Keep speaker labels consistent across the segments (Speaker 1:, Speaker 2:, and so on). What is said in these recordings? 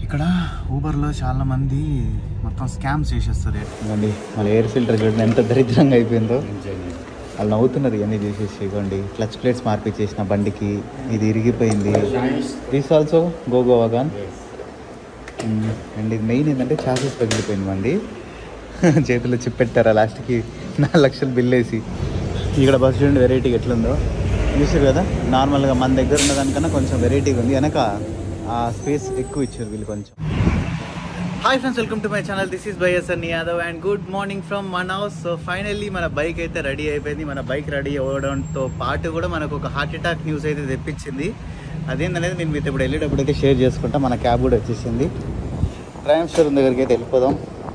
Speaker 1: ఇక్కడ ఊబర్లో చాలా మంది మొత్తం స్కామ్స్ చేసేస్తారు ఇవ్వండి మన ఎయిర్ ఫిల్టర్ చూడండి ఎంత దరిద్రంగా అయిపోయిందో వాళ్ళు నవ్వుతున్నారు ఇవన్నీ చేసేసి ఇవ్వండి క్లచ్ ప్లేట్స్ మార్పిచ్చేసిన బండికి ఇది ఇరిగిపోయింది దిస్ ఆల్సో గో గోవాగాన్ అండ్ ఇది మెయిన్ ఏంటంటే చాసెస్ పగిలిపోయింది మంది చేతిలో చిప్ పెట్టారా లాస్ట్కి నాలుగు లక్షలు బిల్ వేసి ఇక్కడ బస్ చూడండి వెరైటీగా ఎట్లుందో చూసారు కదా నార్మల్గా మన దగ్గర ఉన్న దానికన్నా కొంచెం వెరైటీగా ఉంది వెనక ఆ స్పేస్ ఎక్కువ ఇచ్చారు వీళ్ళు కొంచెం hi friends welcome to my channel this is by SN Yadav and good morning from మన హౌస్ సో ఫైనల్లీ మన బైక్ అయితే రెడీ అయిపోయింది మన బైక్ రెడీ అవ్వడంతో పాటు కూడా మనకు ఒక హార్ట్ అటాక్ న్యూస్ అయితే తెప్పించింది అదేంటనేది నేను మీతో ఇప్పుడు వెళ్ళేటప్పుడు అయితే షేర్ చేసుకుంటా మన క్యాబ్ కూడా వచ్చేసింది ట్రైమ్ షోరూమ్ దగ్గరికి అయితే వెళ్ళిపోదాం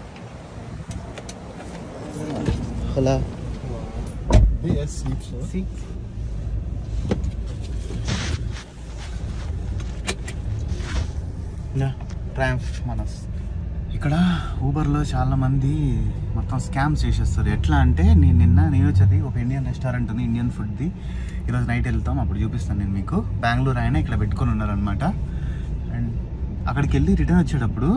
Speaker 1: hello
Speaker 2: BS sleep so.
Speaker 1: Triumph మనస్ ఇక్కడ ఊబర్లో చాలా మంది మొత్తం స్కామ్స్ చేసేస్తారు ఎట్లా అంటే నేను నిన్న నేను వచ్చేది ఒక ఇండియన్ రెస్టారెంట్ ఉంది ఇండియన్ ఫుడ్ది ఈరోజు నైట్ వెళ్తాం అప్పుడు చూపిస్తాను నేను మీకు బెంగళూరు ఆయన ఇక్కడ పెట్టుకొని ఉన్నారనమాట అండ్ అక్కడికి వెళ్ళి రిటర్న్ వచ్చేటప్పుడు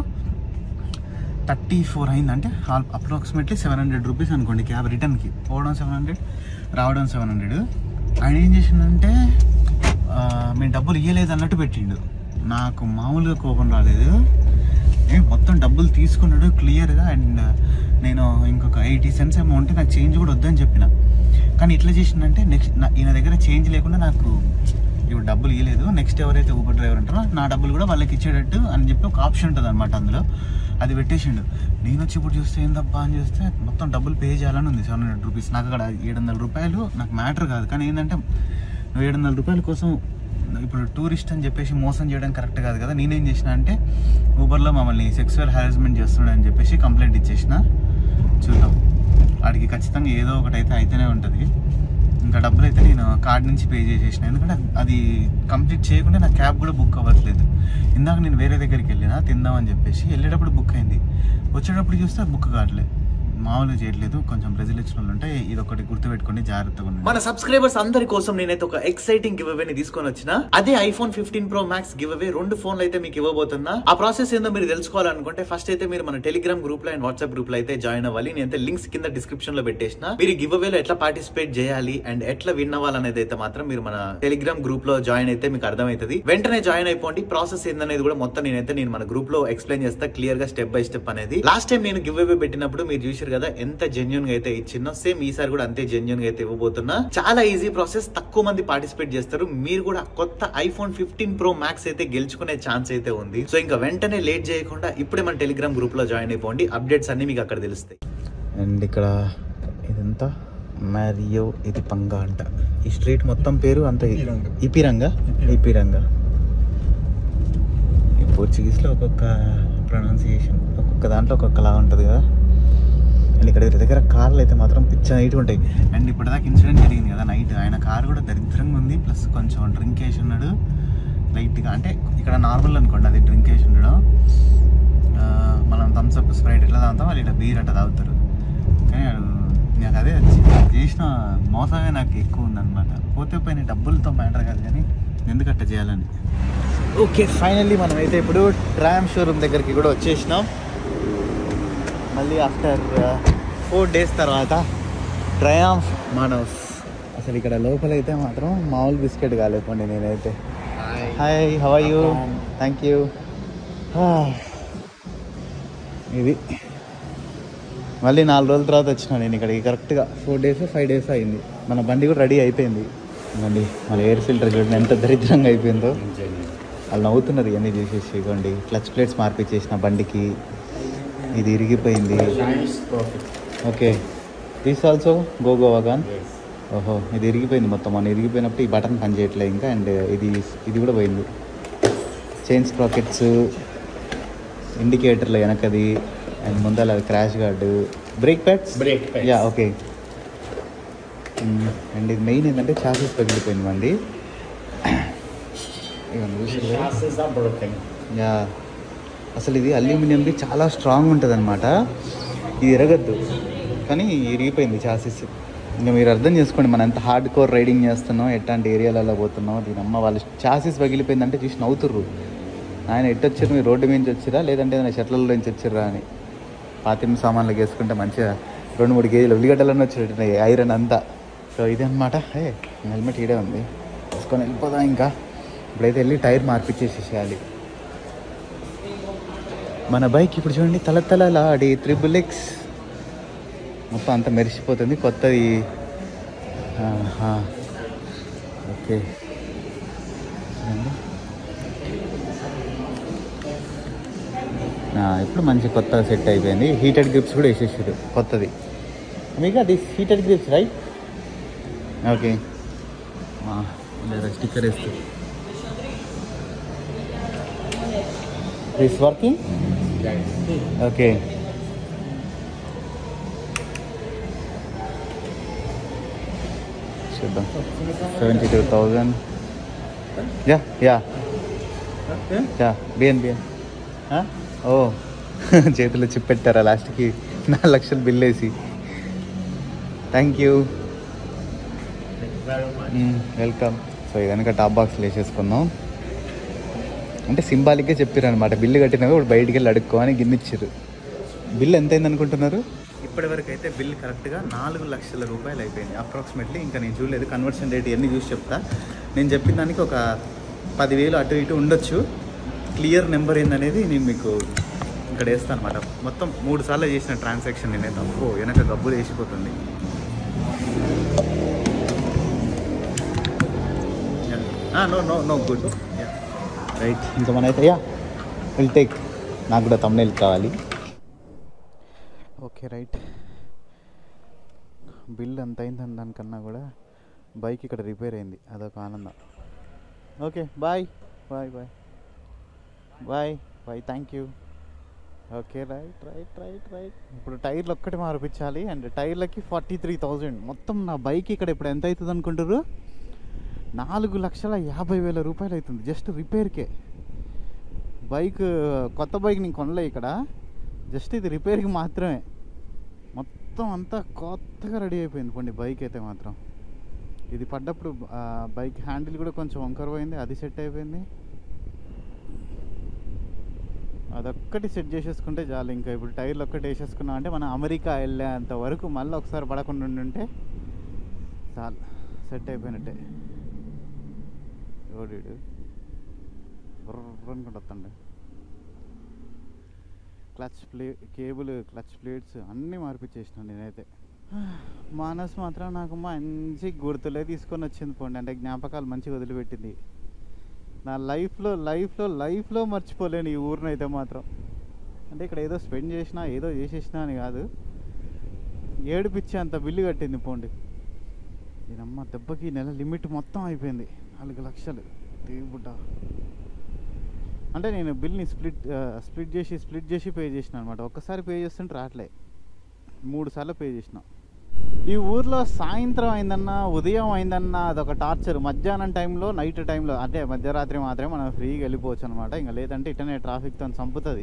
Speaker 1: థర్టీ ఫోర్ అయింది అంటే అప్రాక్సిమేట్లీ సెవెన్ హండ్రెడ్ రూపీస్ అనుకోండి క్యాబ్ రిటర్న్కి పోవడం సెవెన్ హండ్రెడ్ రావడం సెవెన్ హండ్రెడ్ ఆయన ఏం చేసిండంటే ఆ, మేము డబ్బులు ఇవ్వలేదు అన్నట్టు పెట్టిండు నాకు మామూలుగా కోపం రాలేదు ఏ మొత్తం డబ్బులు తీసుకున్నాడు క్లియర్గా అండ్ నేను ఇంకొక ఎయిటీ సెంట్స్ ఏమో ఉంటే నాకు చేంజ్ కూడా వద్దని చెప్పిన కానీ ఇట్లా చేసిందంటే నెక్స్ట్ ఈయన దగ్గర చేంజ్ లేకుండా నాకు ఇప్పుడు డబ్బులు ఇవ్వలేదు నెక్స్ట్ ఎవరైతే ఊబర్ డ్రైవర్ ఉంటారో నా డబ్బులు కూడా వాళ్ళకి ఇచ్చేటట్టు అని చెప్పి ఒక ఆప్షన్ ఉంటుంది అనమాట అందులో అది పెట్టేసిండు నేను వచ్చి ఇప్పుడు చూస్తే ఏందబ్బా అని చూస్తే మొత్తం డబ్బులు పే చేయాలని ఉంది సెవెన్ హండ్రెడ్ రూపీస్ నాకు అక్కడ ఏడు వందల రూపాయలు నాకు మ్యాటర్ కాదు కానీ ఏంటంటే నువ్వు ఏడు వందల రూపాయల కోసం ఇప్పుడు టూరిస్ట్ అని చెప్పేసి మోసం చేయడం కరెక్ట్ కాదు కదా నేనేం చేసిన అంటే ఊబర్లో మమ్మల్ని సెక్సువల్ హారాస్మెంట్ చేస్తున్నాడు అని చెప్పేసి కంప్లైంట్ ఇచ్చేసిన చూద్దాం వాడికి ఖచ్చితంగా ఏదో ఒకటి అయితే అయితేనే ఉంటుంది ఇంకా డబ్బులు అయితే నేను కార్డ్ నుంచి పే చేసేసిన ఎందుకంటే అది కంప్లీట్ చేయకుండా నా క్యాబ్ కూడా బుక్ అవ్వట్లేదు ఇందాక నేను వేరే దగ్గరికి వెళ్ళినా తిందామని చెప్పేసి వెళ్ళేటప్పుడు బుక్ అయింది వచ్చేటప్పుడు చూస్తే అది బుక్ కావట్లేదు మామూలుగా చేయట్లేదు కొంచెం రెజల్యూషన్ ఉంటాయి ఇది ఒకటి గుర్తుపెట్టుకోండి జాగ్రత్తగా ఉండండి
Speaker 3: మన సబ్స్క్రైబర్స్ అందరి కోసం నేనైతే ఒక ఎక్సైటింగ్ గివ్ అవే ని తీసుకొని వచ్చిన అదే iPhone fifteen pro max giveaway రెండు ఫోన్లు అయితే మీకు ఇవ్వబోతున్నా ఆ ప్రాసెస్ ఏందో మీరు తెలుసుకోవాలనుకుంటే ఫస్ట్ అయితే మీరు మన టెలిగ్రామ్ గ్రూప్ లో అండ్ వాట్సాప్ గ్రూప్ లో అయితే జాయిన్ అవ్వాలి నేనైతే లింక్స్ కింద డిస్క్రిప్షన్ లో పెట్టేసిన మీరు గివ్ అవే లో ఎట్లా పార్టిసిపేట్ చేయాలి అండ్ ఎట్లా విన్ అవ్వాలనేది అయితే మాత్రం మీరు మన టెలిగ్రామ్ గ్రూప్ లో జాయిన్ అయితే మీకు అర్థమవుతుంది వెంటనే జాయిన్ అయిపోండి ప్రాసెస్ ఏందనేది కూడా మొత్తం నేనైతే నేను మన గ్రూప్ లో ఎక్స్ప్లెయిన్ చేస్తా క్లియర్ గా స్టెప్ బై స్టెప్ అనేది లాస్ట్ టైం నేను గివ్ అవే పెట్టినప్పుడు మీరు చూసారు కదా ఎంత జెన్యున్ గా అయితే ఇచ్చినో సేమ్ ఈసారి కూడా అంతే జెన్యున్ గా అయితే ఇవ్వబోతున్నా చాలా ఈజీ ప్రాసెస్ తక్కువ మంది పార్టిసిపేట్ చేస్తారు మీరు కూడా కొత్త ఐఫోన్ ఫిఫ్టీన్ ప్రో మ్యాక్స్ అయితే గెలుచుకునే ఛాన్స్ అయితే ఉంది సో ఇంకా వెంటనే లేట్ చేయకుండా ఇప్పుడే మన టెలిగ్రామ్ గ్రూప్ లో జాయిన్ అయిపోండి అప్డేట్స్ అన్ని మీకు అక్కడ తెలుస్తాయి
Speaker 1: అండ్ ఇక్కడ ఇదంతా మ్యారియో ఇది పంగ అంట ఈ స్ట్రీట్ మొత్తం పేరు అంత
Speaker 2: ఇపిరంగ.
Speaker 1: ఇపిరంగ ఇపిరంగ ఈ పోర్చుగీస్లో ఒక్కొక్క ప్రొనౌన్సియేషన్ ఒక్కొక్క దాంట్లో ఒక్కొక్కలా ఉంటుంది కదా అండ్ ఇక్కడ వీరి దగ్గర కార్లు అయితే మాత్రం పిచ్చ నైట్ ఉంటాయి అండ్ ఇప్పటిదాకా ఇన్సిడెంట్ జరిగింది కదా నైట్ ఆయన కార్ కూడా దరిద్రంగా ఉంది ప్లస్ కొంచెం డ్రింక్ వేసి ఉన్నాడు లైట్గా అంటే ఇక్కడ నార్మల్ అనుకోండి అది డ్రింక్ వేసి ఉండడం ఆ, మనం థమ్స్ అప్ స్ప్రైట్ ఎట్లా తాగుతాం వాళ్ళు ఇట్లా బీర్ అట్లా తాగుతారు కానీ వాడు నాకు అదే వచ్చింది. చేసిన మోసమే నాకు ఎక్కువ ఉందన్నమాట పోతే పోయిన డబ్బులతో మ్యాటర్ కాదు కానీ ఎందుకు అట్లా చేయాలని ఓకే ఫైనల్లీ మనం అయితే ఇప్పుడు ట్రామ్ షోరూమ్ దగ్గరికి కూడా వచ్చేసినాం మళ్ళీ ఆఫ్టర్ ఫోర్ డేస్ తర్వాత ట్రయాంఫ్ మానవ్స్ అసలు ఇక్కడ లోపల అయితే మాత్రం మామూలు బిస్కెట్ కాలేకండి నేనైతే hi how are you thank you ఇది మళ్ళీ నాలుగు రోజుల తర్వాత వచ్చిన నేను ఇక్కడికి కరెక్ట్గా ఫోర్ డేస్ ఫైవ్ డేస్ అయింది మన బండి కూడా రెడీ అయిపోయింది ఇవ్వండి మన ఎయిర్ ఫిల్టర్ చూడండి ఎంత దరిద్రంగా అయిపోయిందో వాళ్ళు నవ్వుతున్నారు ఇవన్నీ చేసేసి ఇవ్వండి క్లచ్ ప్లేట్స్ మార్పిచ్చేసిన బండికి ఇది ఇరిగిపోయింది ఓకే దిస్ ఆల్సో గో గోవాగాన్ ఓహో ఇది ఇరిగిపోయింది మొత్తం మన ఇరిగిపోయినప్పుడు ఈ బటన్ పని చేయట్లేదు ఇంకా అండ్ ఇది ఇది కూడా పోయింది చైన్ స్ప్రాకెట్స్ ఇండికేటర్లు వెనకది అండ్ ముందర crash guard brake pads
Speaker 2: Brake pads.
Speaker 1: Yeah okay and ఇది మెయిన్ ఏంటంటే చాసెస్ పగిలిపోయింది మంది ఇవన్నీ చూసారు కదా?
Speaker 2: Chassis are broken.
Speaker 1: యా అసలు ఇది అల్యూమినియంది చాలా స్ట్రాంగ్ ఉంటుంది అనమాట ఇది ఎరగద్దు కానీ ఇరిగిపోయింది చాసెస్ ఇంకా మీరు అర్థం చేసుకోండి మనం ఎంత హార్డ్ కోర్ రైడింగ్ చేస్తున్నాం ఎట్లాంటి ఏరియాలలో పోతున్నాం దీని అమ్మ వాళ్ళు చాసెస్ పగిలిపోయిందంటే చూసి నవ్వుతుర్రు ఆయన ఎటు వచ్చారు మీరు రోడ్డు నుంచి వచ్చిరా లేదంటే ఏదైనా చెట్ల నుంచి వచ్చిర్రా అని పాతిమ సామాన్లకు వేసుకుంటే మంచిగా రెండు మూడు కేజీలు ఉల్లిగడ్డలన్నీ వచ్చేటట్టున్నాయి ఐరన్ అంతా సో ఇదన్నమాట ఏ హెల్మెట్ ఈడే ఉంది తీసుకొని వెళ్ళిపోదాం ఇంకా ఇప్పుడైతే వెళ్ళి టైర్ మార్పిచ్చేసేసేయాలి మన బైక్ ఇప్పుడు చూడండి తల తలలాడి త్రిబుల్ ఎక్స్ మొత్తం అంతా మెరిసిపోతుంది కొత్తది ఆహా. ఓకే చూడండి. ఆ, ఇప్పుడు మంచి కొత్తగా సెట్ అయిపోయింది హీటెడ్ గ్రిప్స్ కూడా వేసేసారు కొత్తది మీకు this heated grips right okay లేదా స్టిక్కర్ వేస్తూ దిస్ వర్కింగ్ ఓకే చూద్దాం seventy two thousand yeah yeah yeah బిఎన్ బిఎన్ ఓ చేతిలో చిప్ పెట్టారా లాస్ట్కి నాలుగు లక్షలు బిల్ వేసి థ్యాంక్ యూ వెల్కమ్ సో ఇదనక టాప్ బాక్స్లో వేసేసుకుందాం అంటే సింబాలిక్గా చెప్పారు అనమాట బిల్లు కట్టినాక ఇప్పుడు బయటికి వెళ్ళి అడుక్కో అని గిన్నిచ్చారు బిల్ ఎంత అయింది అనుకుంటున్నారు ఇప్పటివరకు అయితే బిల్ కరెక్ట్గా నాలుగు లక్షల రూపాయలు అయిపోయింది అప్రాక్సిమేట్లీ ఇంకా నేను చూడలేదు కన్వర్షన్ రేట్ ఇవన్నీ చూసి చెప్తా నేను చెప్పిన దానికి ఒక పదివేలు అటు ఇటు ఉండొచ్చు క్లియర్ నెంబర్ ఏందనేది నేను మీకు ఇక్కడ వేస్తాను అనమాట మొత్తం మూడు సార్లు చేసిన ట్రాన్సాక్షన్ నేనే తప్పు వెనక గబ్బులు వేసిపోతుంది no no no good right ఇంకా మన అయితే యా విల్ టేక్ నాకు కూడా తమ్నేల్ కావాలి ఓకే రైట్ బిల్ ఎంత అయిందని దానికన్నా కూడా బైక్ ఇక్కడ రిపేర్ అయింది అదొక ఆనందం okay bye bye bye bye bye thank you okay right right right right ఇప్పుడు టైర్లు ఒక్కటి మార్పించాలి అండ్ టైర్లకి ఫార్టీ త్రీ థౌజండ్ మొత్తం నా బైక్ ఇక్కడ ఇప్పుడు ఎంత అవుతుంది అనుకుంటారు నాలుగు లక్షల యాభై వేల రూపాయలు అవుతుంది జస్ట్ రిపేర్కే బైక్ కొత్త బైక్ నేను కొనలే ఇక్కడ జస్ట్ ఇది రిపేర్కి మాత్రమే మొత్తం అంతా కొత్తగా రెడీ అయిపోయింది పండి బైక్ అయితే మాత్రం ఇది పడ్డప్పుడు ఆ, బైక్ హ్యాండిల్ కూడా కొంచెం వంకర పోయింది అది సెట్ అయిపోయింది అదొక్కటి సెట్ చేసేసుకుంటే చాలు ఇంకా ఇప్పుడు టైర్లు ఒక్కటి వేసేసుకున్నాం అంటే మనం అమెరికా వెళ్ళేంత వరకు మళ్ళీ ఒకసారి పడకుండా ఉండుంటే చాలు సెట్ అయిపోయినట్టే ఓడిడు అనుకుంటా వస్తుండే clutch plate cable clutch plates అన్నీ మార్పిచ్చేసిన నేనైతే మానస్ మాత్రం నాకు మంచి గుర్తులే తీసుకొని వచ్చింది పోండి అంటే జ్ఞాపకాలు మంచిగా వదిలిపెట్టింది నా లైఫ్లో లైఫ్లో లైఫ్లో మర్చిపోలేను ఈ ఊరినైతే మాత్రం అంటే ఇక్కడ ఏదో స్పెండ్ చేసినా ఏదో చేసేసినా అని కాదు ఏడుపిచ్చి అంత బిల్లు కట్టింది పోండి దీనమ్మ దెబ్బకి ఈ నెల లిమిట్ మొత్తం అయిపోయింది నాలుగు లక్షలు దేవుడ అంటే నేను బిల్ని స్ప్లిట్ స్ప్లిట్ చేసి స్ప్లిట్ చేసి పే చేసిన అనమాట ఒక్కసారి పే చేస్తుంటే రావట్లే మూడు సార్లు పే చేసిన ఈ ఊర్లో సాయంత్రం అయిందన్నా ఉదయం అయిందన్నా అదొక టార్చర్ మధ్యాహ్నం టైంలో నైట్ టైంలో అంటే మధ్యరాత్రి మాత్రమే మనం ఫ్రీగా వెళ్ళిపోవచ్చు అనమాట ఇంకా లేదంటే ఇటనే ట్రాఫిక్తో చంపుతుంది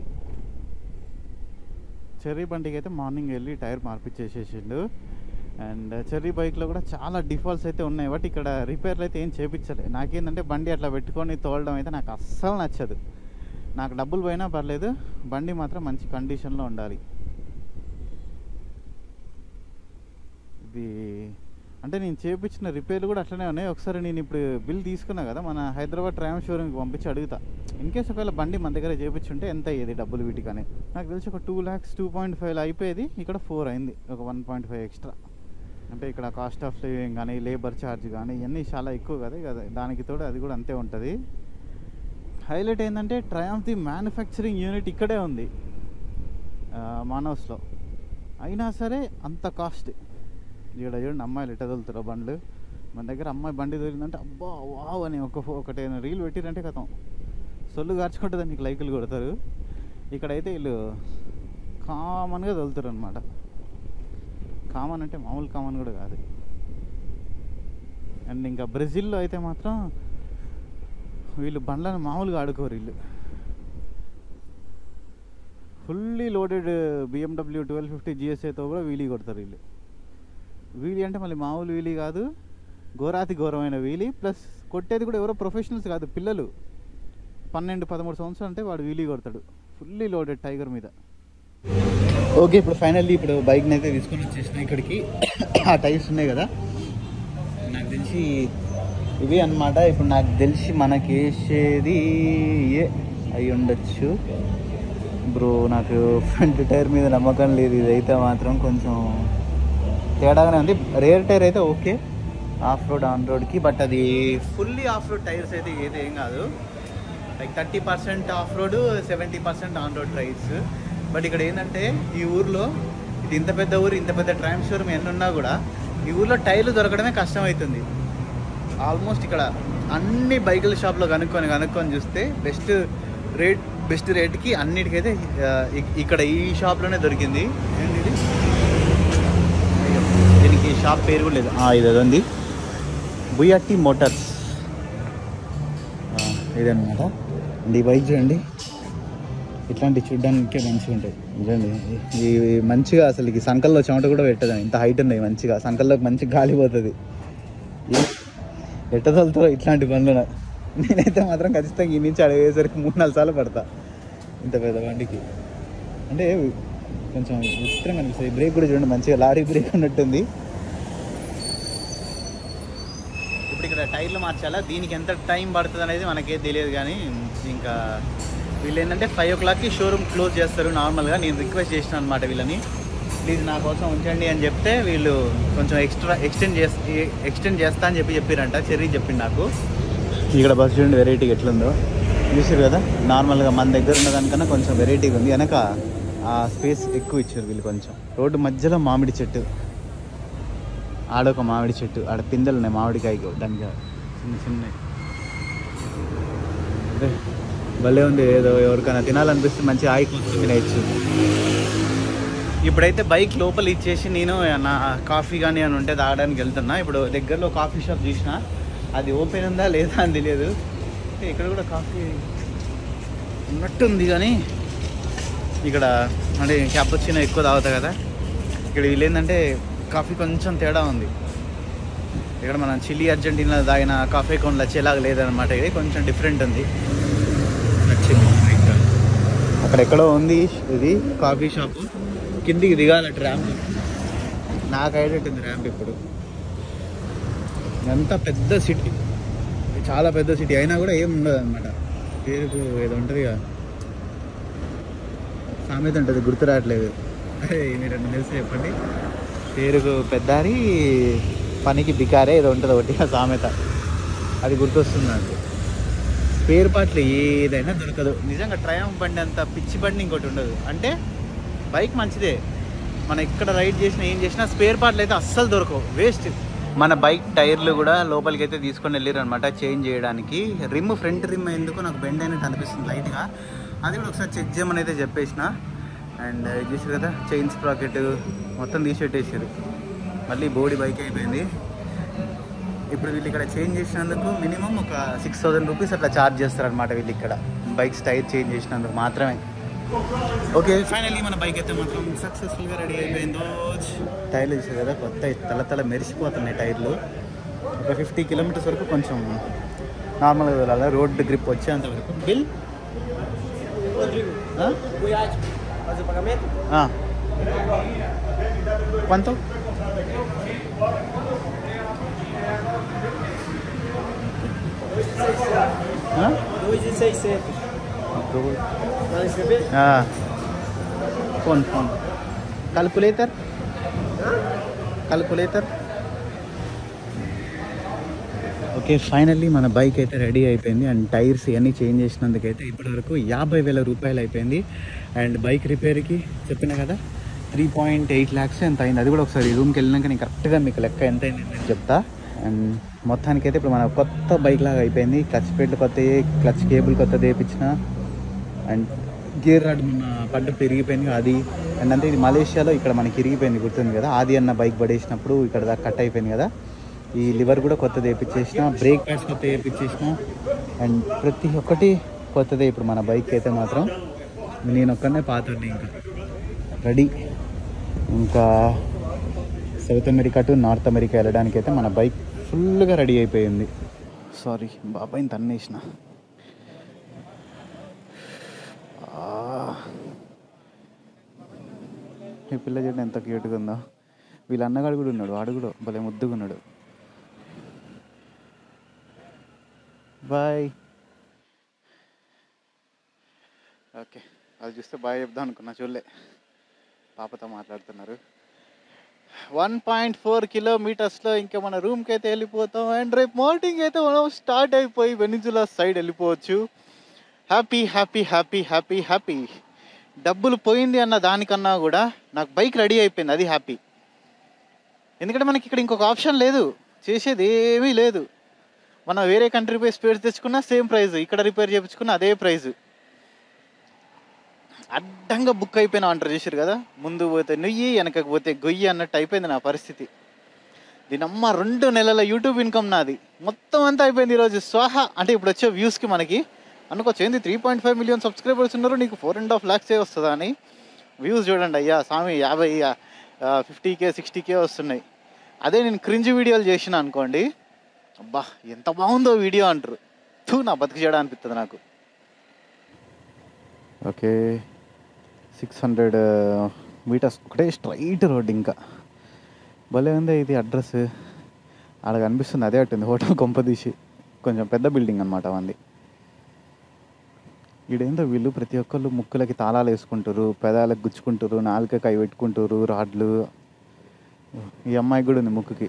Speaker 1: చెర్రీ బండికి అయితే మార్నింగ్ వెళ్ళి టైర్ మార్పిచ్చేసేసిండు అండ్ చెర్రీ బైక్లో కూడా చాలా డిఫాల్ట్స్ అయితే ఉన్నాయి బట్ ఇక్కడ రిపేర్లు అయితే ఏం చేపించలే నాకేంటంటే బండి అట్లా పెట్టుకొని తోలడం అయితే నాకు అస్సలు నచ్చదు నాకు డబ్బులు పోయినా పర్లేదు బండి మాత్రం మంచి కండిషన్లో ఉండాలి ఇది అంటే నేను చేపించిన రిపేర్లు కూడా అట్లనే ఉన్నాయి ఒకసారి నేను ఇప్పుడు బిల్ తీసుకున్నా కదా మన హైదరాబాద్ ట్రామ్ షోరూమ్కి పంపించి అడుగుతా ఇన్ కేస్ ఒకవేళ బండి మన దగ్గర చేపించుంటే ఎంత అయ్యేది డబ్బులు వీటికని నాకు తెలిసి ఒక two lakhs two point five అయిపోయేది ఇక్కడ ఫోర్ అయింది ఒక వన్ పాయింట్ ఫైవ్ ఎక్స్ట్రా అంటే ఇక్కడ కాస్ట్ ఆఫ్ లివింగ్ కానీ లేబర్ ఛార్జ్ కానీ ఇవన్నీ చాలా ఎక్కువ కదా కదా దానికి తోడు అది కూడా అంతే ఉంటుంది హైలైట్ ఏంటంటే ట్రయాంఫ్ ది మ్యానుఫ్యాక్చరింగ్ యూనిట్ ఇక్కడే ఉంది ఆ, మానవ్స్లో అయినా సరే అంత కాస్ట్ ఇక్కడ చూడండి అమ్మాయిలు ఎట్ట తోలుతారు బండ్లు మన దగ్గర అమ్మాయి బండి దొరికిందంటే అబ్బా వావ్ అని ఒక ఫో- ఒకటి రీల్ పెట్టిరంటే కథం సొల్లు కార్చుకుంటే దానికి లైకులు కొడతారు ఇక్కడైతే వీళ్ళు కామన్గా తోలుతారు అనమాట కామన్ అంటే మామూలు కామన్ కూడా కాదు అండ్ ఇంకా బ్రెజిల్లో అయితే మాత్రం వీళ్ళు బండ్లను మామూలుగా ఆడుకోరు వీళ్ళు fully loaded BMW twelve fifty జిఎస్ఏతో కూడా వీలీ కొడతారు వీళ్ళు వీలీ అంటే మళ్ళీ మామూలు వీలీ కాదు ఘోరాతి ఘోరమైన వీలీ ప్లస్ కొట్టేది కూడా ఎవరో ప్రొఫెషనల్స్ కాదు పిల్లలు పన్నెండు పదమూడు సంవత్సరాలు అంటే వాడు వీలీ కొడతాడు ఫుల్లీ లోడెడ్ టైగర్ మీద ఓకే ఇప్పుడు ఫైనల్లీ ఇప్పుడు బైక్ని అయితే తీసుకొని వచ్చేసిన ఇక్కడికి ఆ టైర్స్ ఉన్నాయి కదా నాకు తెలిసి ఇవి అన్నమాట ఇప్పుడు నాకు తెలిసి మనకి వేసేది ఏ అయి ఉండొచ్చు బ్రో నాకు ఫ్రంట్ టైర్ మీద నమ్మకం లేదు ఇదైతే మాత్రం కొంచెం తేడాగానే ఉంది రేర్ టైర్ అయితే ఓకే ఆఫ్ రోడ్ ఆన్ రోడ్కి బట్ అది ఫుల్లీ ఆఫ్ రోడ్ టైర్స్ అయితే ఏది ఏం కాదు like thirty percent off road seventy percent on road tyres but ఇక్కడ ఏంటంటే ఈ ఊర్లో ఇది ఇంత పెద్ద ఊరు ఇంత పెద్ద ట్రామ్ షోరూమ్ ఎన్ని ఉన్నా కూడా ఈ ఊర్లో టైర్లు దొరకడమే కష్టం అవుతుంది ఆల్మోస్ట్ ఇక్కడ అన్ని బైకుల షాప్లో కనుక్కొని కనుక్కొని చూస్తే బెస్ట్ రేట్ బెస్ట్ రేట్కి అన్నిటికైతే ఆ, ఇక్- ఇక్కడ ఈ షాప్లోనే దొరికింది ఏంటి ఇది అయ్యో, దీనికి షాప్ పేరు కూడా లేదు ఆ, ఇది అది ఉంది బుయట్టి మోటార్స్ ఆ, ఇదన్నమాట అండ్ ఈ బైక్ చూడండి ఇట్లాంటి చూడడానికే మంచిగా ఉంటాయి చూడండి ఇవి మంచిగా అసలు ఈ సంకల్లో చెమట కూడా పెట్టదు ఇంత హైట్ ఉన్నాయి మంచిగా సంకల్లోకి మంచి గాలి పోతుంది ఎట్టదలతో ఇట్లాంటి పనులు నా- నేనైతే మాత్రం ఖచ్చితంగా ఈ నుంచి అడిగేసరికి మూడు నాలుగు సార్లు పడతా ఇంత పెద్ద బండికి అంటే కొంచెం విచిత్రంగా అనిపిస్తుంది బ్రేక్ కూడా చూడండి మంచిగా లారీ బ్రేక్ ఉన్నట్టుంది ఇప్పుడు ఇక్కడ టైర్లు మార్చాలా దీనికి ఎంత టైం పడుతుంది అనేది మనకే తెలియదు కానీ ఇంకా వీళ్ళు ఏంటంటే ఫైవ్ ఓ క్లాక్కి షోరూమ్ క్లోజ్ చేస్తారు నార్మల్గా నేను రిక్వెస్ట్ చేసిన అనమాట వీళ్ళని ప్లీజ్ నా కోసం ఉంచండి అని చెప్తే వీళ్ళు కొంచెం ఎక్స్ట్రా ఎక్స్టెండ్ చేస్తా ఎక్స్టెండ్ చేస్తా అని చెప్పి చెప్పారంట చెర్రీ చెప్పింది నాకు ఇక్కడ బస్ చూడండి వెరైటీ ఎట్లుందో చూసారు కదా నార్మల్గా మన దగ్గర ఉన్న దానికన్నా కొంచెం వెరైటీగా ఉంది వెనక ఆ స్పేస్ ఎక్కువ ఇచ్చారు వీళ్ళు కొంచెం రోడ్డు మధ్యలో మామిడి చెట్టు ఆడొక మామిడి చెట్టు ఆడ పిందెలు ఉన్నాయి మామిడికాయకి దానికి చిన్న చిన్నవి అదే భలే ఉంది ఏదో ఎవరికైనా తినాలనిపిస్తే మంచి ఆయి కూర్చొని తినేయచ్చు ఇప్పుడైతే బైక్ లోపల ఇచ్చేసి నేను నా కాఫీ కానీ అని ఉంటే తాగడానికి వెళ్తున్నా ఇప్పుడు దగ్గరలో కాఫీ షాప్ చూసిన అది ఓపెన్ ఉందా లేదా అని తెలియదు అంటే ఇక్కడ కూడా కాఫీ ఉన్నట్టుంది కానీ ఇక్కడ అంటే క్యాపచ్చినో ఎక్కువ తాగుతా కదా ఇక్కడ వీళ్ళు ఏంటంటే కాఫీ కొంచెం తేడా ఉంది ఇక్కడ మనం చిల్లీ అర్జెంటీనా తాగిన కాఫీ కొండలు వచ్చేలాగా లేదనమాట ఇది కొంచెం డిఫరెంట్ ఉంది నచ్చింది అక్కడ ఎక్కడో ఉంది ఇది కాఫీ షాప్ కిందికి దిగాలట ర్యాంప్ నాకు అయ్యేటట్టుంది ర్యాంప్ ఇప్పుడు ఎంత పెద్ద సిటీ చాలా పెద్ద సిటీ అయినా కూడా ఏం ఉండదు అనమాట పేరుకు ఏదో ఉంటుంది కదా సామెత ఉంటుంది గుర్తు రావట్లేదు అరే మీరు రెండు తెలిసి చెప్పండి పేరుకు పెద్దారి పనికి బికారే ఏదో ఉంటుంది ఒకటి ఆ సామెత అది గుర్తొస్తుంది నాకు స్పేర్ పార్ట్లు ఏదైనా దొరకదు నిజంగా ట్రయంఫ్ బండి అంత పిచ్చి బండి ఇంకోటి ఉండదు అంటే బైక్ మంచిదే మనం ఎక్కడ రైడ్ చేసినా ఏం చేసినా స్పేర్ పార్ట్లు అయితే అస్సలు దొరకవు వేస్ట్ మన బైక్ టైర్లు కూడా లోపలికి అయితే తీసుకొని వెళ్ళారు అనమాట చేంజ్ చేయడానికి రిమ్ ఫ్రంట్ రిమ్ ఎందుకు నాకు బెండ్ అయినట్టు అనిపిస్తుంది లైట్గా అది కూడా ఒకసారి చెక్ చేయమని అయితే చెప్పేసిన అండ్ ఇది చూసారు కదా చైన్ స్ప్రాకెట్ మొత్తం తీసిపెట్టేసారు మళ్ళీ బోడీ బైక్ అయిపోయింది ఇప్పుడు వీళ్ళు ఇక్కడ చేంజ్ చేసినందుకు మినిమం ఒక సిక్స్ థౌసండ్ రూపీస్ అట్లా ఛార్జ్ చేస్తారు అనమాట వీళ్ళు ఇక్కడ బైక్స్ టైర్ చేంజ్ చేసినందుకు మాత్రమే ఓకే ఫైనల్లీ మన బైక్ అయితే మాత్రం సక్సెస్ఫుల్గా రెడీ అయిపోయిందో టైర్లు చూసారు కదా కొత్త తల తల మెరిసిపోతున్నాయి టైర్లు ఒక ఫిఫ్టీ కిలోమీటర్స్ వరకు కొంచెం నార్మల్గా వెళ్ళాలి రోడ్ గ్రిప్ వచ్చేంత వరకు bill
Speaker 2: Faz o pagamento?
Speaker 1: quanto? Hã?
Speaker 2: 2,600. Vai escrever?
Speaker 1: Ah. Phone, phone. Calculator? Calculator? Okay finally మన బైక్ అయితే రెడీ అయిపోయింది అండ్ టైర్స్ ఇవన్నీ చేంజ్ చేసినందుకైతే ఇప్పటివరకు యాభై వేల రూపాయలు అయిపోయింది అండ్ బైక్ రిపేర్కి చెప్పిన కదా త్రీ పాయింట్ ఎయిట్ ల్యాక్స్ ఎంత అయింది అది కూడా ఒకసారి రూమ్కి వెళ్ళినాక నేను కరెక్ట్గా మీకు లెక్క ఎంత అయింది నేను చెప్తా అండ్ మొత్తానికైతే ఇప్పుడు మన కొత్త బైక్ లాగా అయిపోయింది క్లచ్ ప్లేట్లు కొత్తవి క్లచ్ కేబుల్ కొత్తది వేయించిన అండ్ గేర్ రాడ్ మన పడ్డ పెరిగిపోయింది అది అండ్ అంటే ఇది మలేషియాలో ఇక్కడ మనకి ఇరిగిపోయింది గుర్తుంది కదా ఆది అన్న బైక్ పడేసినప్పుడు ఇక్కడ దాకా కట్ అయిపోయింది కదా ఈ లివర్ కూడా కొత్తది వేయించేసిన బ్రేక్ ప్యాడ్స్ కొత్త వేయించేసిన అండ్ ప్రతి ఒక్కటి కొత్తదే ఇప్పుడు మన బైక్ అయితే మాత్రం నేను ఒక్కనే పాతండి ఇంకా రెడీ ఇంకా South America to North America వెళ్ళడానికి అయితే మన బైక్ ఫుల్గా రెడీ అయిపోయింది సారీ బాబాయ్ తన్నేసిన ఈ పిల్ల చూడండి ఎంత క్యూట్గా ఉందో వీళ్ళ అన్నగాడు కూడా ఉన్నాడు వాడు కూడా భలే ముద్దుగా ఉన్నాడు బాయ్ ఓకే అది చూస్తే బాయ్ చెప్దాం అనుకున్నా చూడలే పాపతో మాట్లాడుతున్నారు వన్ పాయింట్ ఫోర్ కిలోమీటర్స్లో ఇంకా మన రూమ్కి అయితే వెళ్ళిపోతాం అండ్ రేపు మార్నింగ్ అయితే మనం స్టార్ట్ అయిపోయి వెనిజులా సైడ్ వెళ్ళిపోవచ్చు happy happy happy happy happy డబ్బులు పోయింది అన్న దానికన్నా కూడా నాకు బైక్ రెడీ అయిపోయింది అది హ్యాపీ ఎందుకంటే మనకి ఇక్కడ ఇంకొక ఆప్షన్ లేదు చేసేది ఏమీ లేదు మనం వేరే కంట్రీ పోయి స్పేర్స్ తెచ్చుకున్నా సేమ్ ప్రైస్ ఇక్కడ రిపేర్ చేయించుకున్నా అదే ప్రైస్ అడ్డంగా బుక్ అయిపోయినా అంటారు చేశారు కదా ముందు పోతే నుయ్యి వెనకకు పోతే గొయ్యి అన్నట్టు అయిపోయింది నా పరిస్థితి దీనమ్మ రెండు నెలల యూట్యూబ్ ఇన్కమ్ నాది మొత్తం అంతా అయిపోయింది ఈరోజు స్వాహా అంటే ఇప్పుడు వచ్చే వ్యూస్కి మనకి అనుకోవచ్చు ఏంది three point five million subscribers ఉన్నారు నీకు ఫోర్ అండ్ హాఫ్ ల్యాక్సే వస్తుందా అని వ్యూస్ చూడండి అయ్యా స్వామి యాభై ఫిఫ్టీ కే సిక్స్టీ కే వస్తున్నాయి అదే నేను క్రింజ్ వీడియోలు చేసిన అనుకోండి అబ్బా ఎంత బాగుందో వీడియో అంటారు తూ నా బతికి చేయడం అనిపిస్తుంది నాకు ఓకే సిక్స్ హండ్రెడ్ మీటర్స్ ఒకటే స్ట్రైట్ రోడ్ ఇంకా భలే ఉంది ఇది అడ్రస్ ఆడ కనిపిస్తుంది అదే అట్టుంది హోటల్ కొంపదీసి కొంచెం పెద్ద బిల్డింగ్ అనమాట వంది ఈడేందో వీళ్ళు ప్రతి ఒక్కళ్ళు ముక్కులకి తాళాలు వేసుకుంటారు పెదాలకు గుచ్చుకుంటారు నాలుకకి అవి పెట్టుకుంటారు రాడ్లు ఈ అమ్మాయికి కూడా ఉంది ముక్కుకి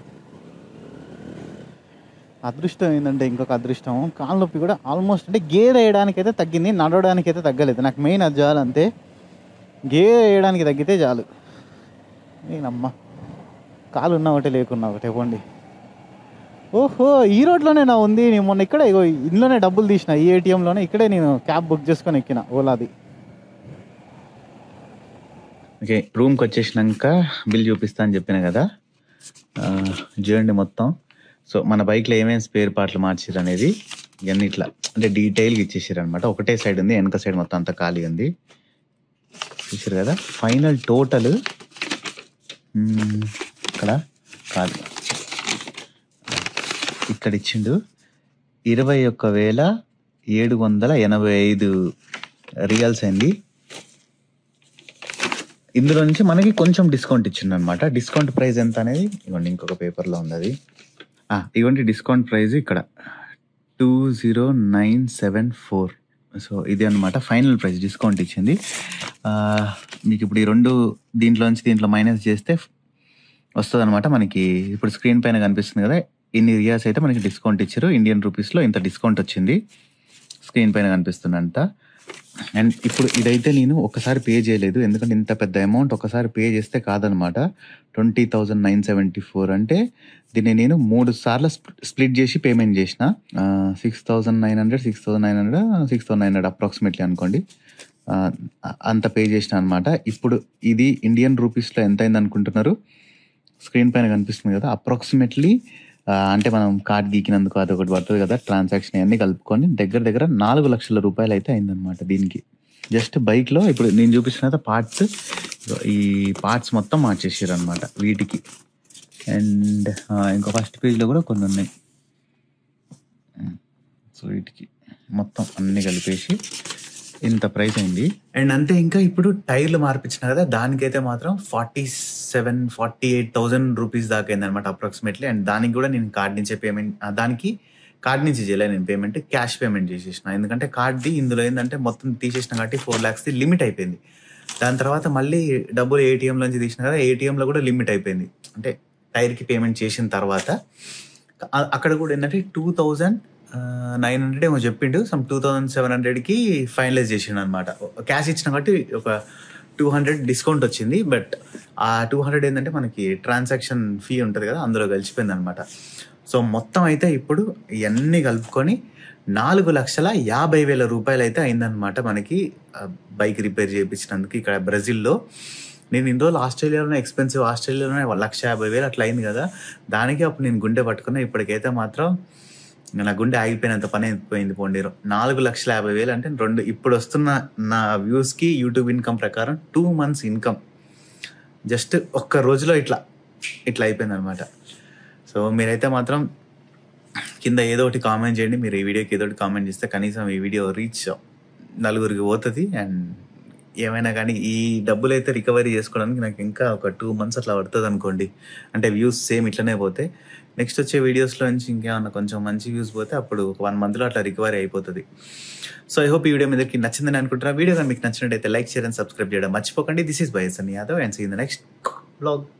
Speaker 1: అదృష్టం ఏంటంటే ఇంకొక అదృష్టం కాళ్ళ నొప్పి కూడా ఆల్మోస్ట్ అంటే గేర్ వేయడానికి అయితే తగ్గింది నడవడానికి అయితే తగ్గలేదు నాకు మెయిన్ అది చాలు అంతే గేర్ వేయడానికి తగ్గితే చాలు నేనమ్మ కాలు ఉన్న ఒకటే లేకున్నా ఒకటే పోండి ఓహో ఈ రోడ్లోనే నా ఉంది నేను మొన్న ఇక్కడే ఇగో ఇందులోనే డబ్బులు తీసిన ఈ ఏటీఎంలోనే ఇక్కడే నేను క్యాబ్ బుక్ చేసుకొని ఎక్కిన ఓలాది ఓకే రూమ్కి వచ్చేసినాక బిల్ చూపిస్తా అని చెప్పిన కదా ఆ, చూడండి మొత్తం సో మన బైక్లో ఏమేమి స్పేర్ పార్ట్లు మార్చారు అనేది ఇవన్నీ ఇట్లా అంటే డీటెయిల్గా ఇచ్చేసారు అనమాట ఒకటే సైడ్ ఉంది వెనక సైడ్ మొత్తం అంతా ఖాళీ ఉంది చూసారు కదా ఫైనల్ టోటల్ ఇక్కడ కాదు ఇక్కడ ఇచ్చిండు ఇరవై ఒక్క వేల ఏడు వందల ఎనభై ఐదు రియల్స్ అయింది ఇందులో నుంచి మనకి కొంచెం డిస్కౌంట్ ఇచ్చిండు అనమాట డిస్కౌంట్ ప్రైస్ ఎంత అనేది ఇవ్వండి ఇంకొక పేపర్లో ఉంది అది ఆ, ఇవ్వండి డిస్కౌంట్ ప్రైస్ ఇక్కడ two zero nine seven four so ఇది అనమాట ఫైనల్ ప్రైస్ డిస్కౌంట్ ఇచ్చింది ఆ, మీకు ఇప్పుడు ఈ రెండు దీంట్లోంచి దీంట్లో మైనస్ చేస్తే వస్తుంది అనమాట మనకి ఇప్పుడు స్క్రీన్ పైన కనిపిస్తుంది కదా ఇన్ని రియాస్ అయితే మనకి డిస్కౌంట్ ఇచ్చారు ఇండియన్ రూపీస్లో ఇంత డిస్కౌంట్ వచ్చింది స్క్రీన్ పైన కనిపిస్తుందంట అండ్ ఇప్పుడు ఇదైతే నేను ఒకసారి పే చేయలేదు ఎందుకంటే ఇంత పెద్ద అమౌంట్ ఒకసారి పే చేస్తే కాదనమాట twenty thousand nine seventy four అంటే దీన్ని నేను మూడు సార్లు స్ప్లిట్ చేసి పేమెంట్ చేసిన six thousand nine hundred six thousand nine hundred six thousand nine hundred approximately అనుకోండి ఆ, అంత పే చేసిన అనమాట ఇప్పుడు ఇది ఇండియన్ రూపీస్లో ఎంత అయింది అనుకుంటున్నారు స్క్రీన్ పైన కనిపిస్తుంది కదా అప్రాక్సిమేట్లీ అంటే మనం కార్డ్ గీకినందుకు అది ఒకటి పడుతుంది కదా ట్రాన్సాక్షన్ అన్ని కలుపుకొని దగ్గర దగ్గర నాలుగు లక్షల రూపాయలు అయితే అయిందనమాట దీనికి జస్ట్ బైక్లో ఇప్పుడు నేను చూపించిన పార్ట్స్ ఈ పార్ట్స్ మొత్తం మార్చేసారు అనమాట వీటికి అండ్ ఇంకో ఫస్ట్ పేజ్లో కూడా కొన్ని ఉన్నాయి సో వీటికి మొత్తం అన్ని కలిపేసి ఇంత ప్రైస్ అయింది అండ్ అంతే ఇంకా ఇప్పుడు టైర్లు మార్పించిన కదా దానికైతే మాత్రం forty seven forty eight thousand rupees దాకా అయింది అనమాట అప్రాక్సిమేట్లీ అండ్ దానికి కూడా నేను కార్డ్ నుంచే పేమెంట్ దానికి కార్డ్ నుంచి చేయలేదు నేను పేమెంట్ క్యాష్ పేమెంట్ చేసేసిన ఎందుకంటే కార్డ్ది ఇందులో ఏంటంటే మొత్తం తీసేసిన కాబట్టి ఫోర్ ల్యాక్స్ది లిమిట్ అయిపోయింది దాని తర్వాత మళ్ళీ డబ్బులు ఏటీఎం నుంచి తీసిన కదా ఏటీఎంలో కూడా లిమిట్ అయిపోయింది అంటే టైర్కి పేమెంట్ చేసిన తర్వాత అ- అక్కడ కూడా ఏంటంటే టూ థౌజండ్ నైన్ హండ్రెడ్ ఏమో చెప్పిండు సమ్ టూ థౌజండ్ సెవెన్ హండ్రెడ్కి ఫైనలైజ్ చేసిండు అనమాట క్యాష్ ఇచ్చిన కాబట్టి ఒక టూ హండ్రెడ్ డిస్కౌంట్ వచ్చింది బట్ ఆ టూ హండ్రెడ్ ఏంటంటే మనకి ట్రాన్సాక్షన్ ఫీ ఉంటుంది కదా అందులో కలిసిపోయింది అనమాట సో మొత్తం అయితే ఇప్పుడు ఇవన్నీ కలుపుకొని నాలుగు లక్షల యాభై వేల రూపాయలు అయితే అయిందనమాట మనకి బైక్ రిపేర్ చేయించినందుకు ఇక్కడ బ్రెజిల్లో నేను ఇన్ని రోజులు ఆస్ట్రేలియాలోనే ఎక్స్పెన్సివ్ ఆస్ట్రేలియాలోనే లక్ష యాభై వేలు అట్లా అయింది కదా దానికి అప్పుడు నేను గుండె పట్టుకున్నా ఇప్పటికైతే మాత్రం నా గుండె ఆగిపోయినంత పని అయిపోయింది పోండి నాలుగు లక్షల యాభై వేలు అంటే రెండు ఇప్పుడు వస్తున్న నా వ్యూస్కి యూట్యూబ్ ఇన్కమ్ ప్రకారం టూ మంత్స్ ఇన్కమ్ జస్ట్ ఒక్క రోజులో ఇట్లా ఇట్లా అయిపోయింది అనమాట సో మీరైతే మాత్రం కింద ఏదో ఒకటి కామెంట్ చేయండి మీరు ఈ వీడియోకి ఏదో ఒకటి కామెంట్ చేస్తే కనీసం ఈ వీడియో రీచ్ నలుగురికి పోతుంది అండ్
Speaker 3: ఏమైనా కానీ ఈ డబ్బులు అయితే రికవరీ చేసుకోవడానికి నాకు ఇంకా ఒక టూ మంత్స్ అట్లా పడుతుంది అనుకోండి అంటే వ్యూస్ సేమ్ ఇట్లనే పోతే నెక్స్ట్ వచ్చే వీడియోస్లో నుంచి ఇంకేమన్నా కొంచెం మంచి వ్యూస్ పోతే అప్పుడు ఒక వన్ మంత్లో అట్లా రికవరీ అయిపోతుంది సో ఐ హోప్ ఈ వీడియో మీదకి నచ్చిందని అనుకుంటున్నా వీడియో కానీ మీకు నచ్చినట్టయితే లైక్ షేర్ అండ్ సబ్స్క్రైబ్ చేయడం మర్చిపోకండి దిస్ ఇస్ బైస్ అని Yadav and see in the next blog